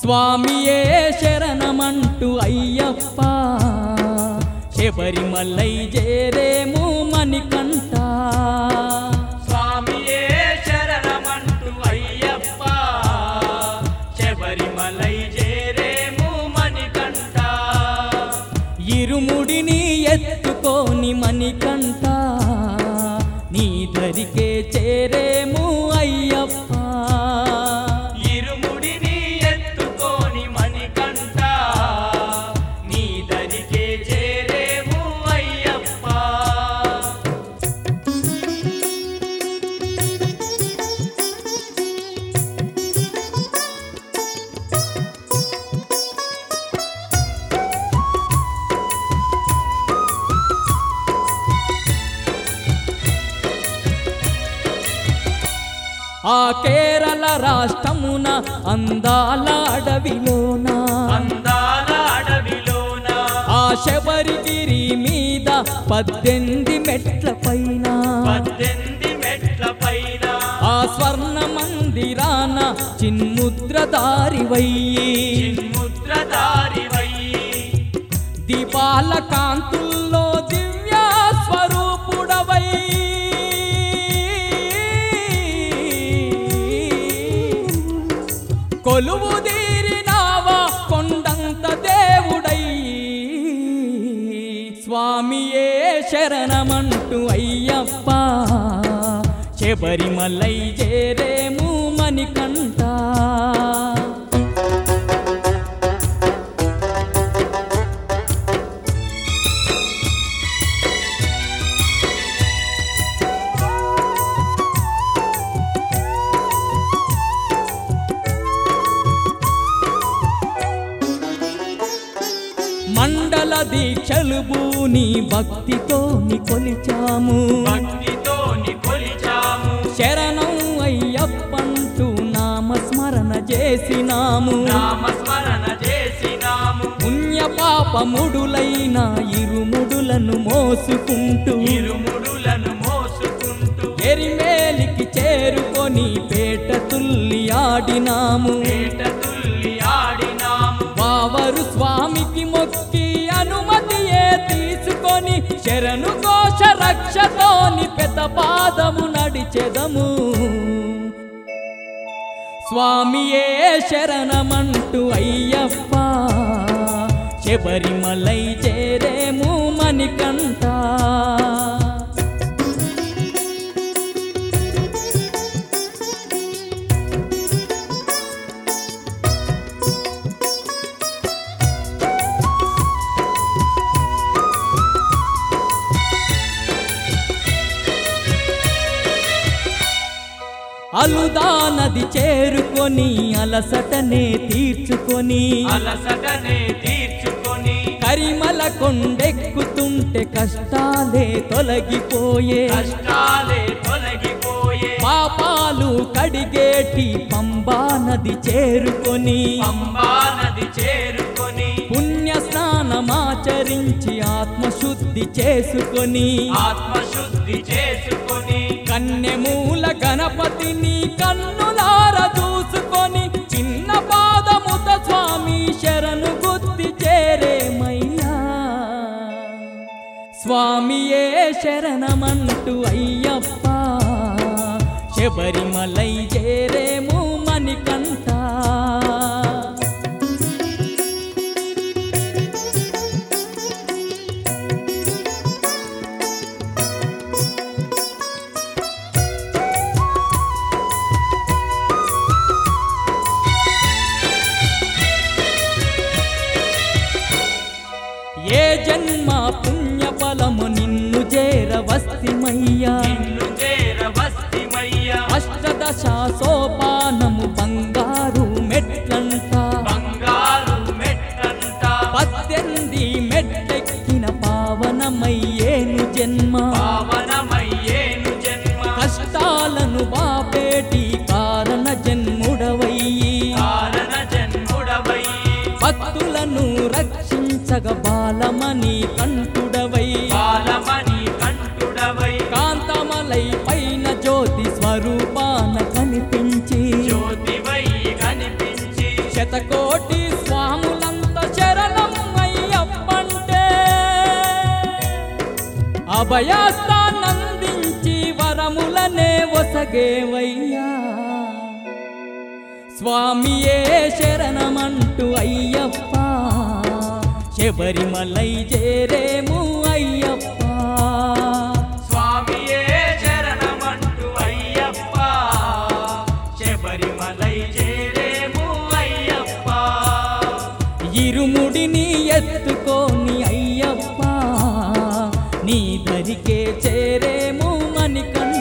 స్వామియే శరణమంటూ అయ్యప్ప శబరిమలై చేరేము మణికంఠ స్వామియే శరణమంటూ అయ్యప్ప శబరిమలై చేరేము మణికంఠ ఇరుముడిని ఎత్తుకోని మణికంఠ నీ దరికే చేరేము అయ్యప్ప ఇరుముడిని ఎత్తుకోని మణికంఠ నీ దరికే చేరేము అయ్యప్ప ఆ కేరళ రాష్ట్రమున అందాల అడవిలోన అందాల అడవిలోన ఆ శబరిగిరి మీద పద్దెనిమిది మెట్ల పైన పద్దెనిమిది మెట్ల పైన ఆ స్వర్ణ మందిరాన చిన్ముద్రదారి వయ్యి చిన్ముద్రధారివై దీపాల కాంతుల్లో దివ్య స్వరూపుడవై కొలువు తీరినావా కొండంత దేవుడై స్వామియే శరణమంటూ అయ్యప్ప శబరిమలై చేరేము మణికంఠ మండల దీక్షలు భూని భక్తితో కొలిచాము భక్తితో కొలిచాము శరణం అయ్యప్పంటూ నామస్మరణ చేసినాము నామస్మరణ చేసినాము పుణ్య పాపముడులైన ఇరుముడులను మోసుకుంటూ ఇరుముడులను మోసుకుంటూ ఎరిమేలికి చేరుకొని పేట తుల్లి ఆడినాము పేట తుల్లి ఆడినాము వావరు స్వామికి మొక్కి అనుమతియే తీసుకొని శరణు ఘోష రక్షతోని పెద్ద పాదము నడిచెదము స్వామియే శరణమంటూ అయ్యప్ప శబరిమలై చేరేము మణికంఠ అలుదా నది చేరుకొని అలసటనే తీర్చుకొని అలసటనే తీర్చుకొని కరిమల కొండెక్కుతుంటే కష్టాలే తొలగిపోయే కష్టాలే తొలగిపోయే పాపాలు కడిగేటి పంబా నది చేరుకొని పంబా నది చేరుకొని పుణ్య స్నానమాచరించి ఆత్మశుద్ధి చేసుకొని ఆత్మశుద్ధి చేసుకొని కన్నెమూల గణపతిని కన్నులార చూసుకొని చిన్న పాదముత స్వామి శరణు గుర్తి చేరేమయ్యా స్వామియే శరణమంటూ అయ్యప్ప శబరిమలై చేరేము మణికంఠ ఏ జన్మ పుణ్య ఫలము నిన్ను చేరవస్తిమయ్యా నిన్ను చేరవస్తిమయ్యా అష్టదశ సోపానము బంగారు మెట్టు అభయాస్తానందించి వరములనే ఒసగేవయ్యా స్వామియే శరణమంటూ అయ్యప్ప శబరిమలై చేరేము అయ్యప్ప స్వామియే శరణమంటూ అయ్యప్ప శబరిమలై చేరేము అయ్యప్ప ఇరుముడిని ఎత్తుకోని అయ్యప్ప నీ దరికే చేరేము మణికంఠ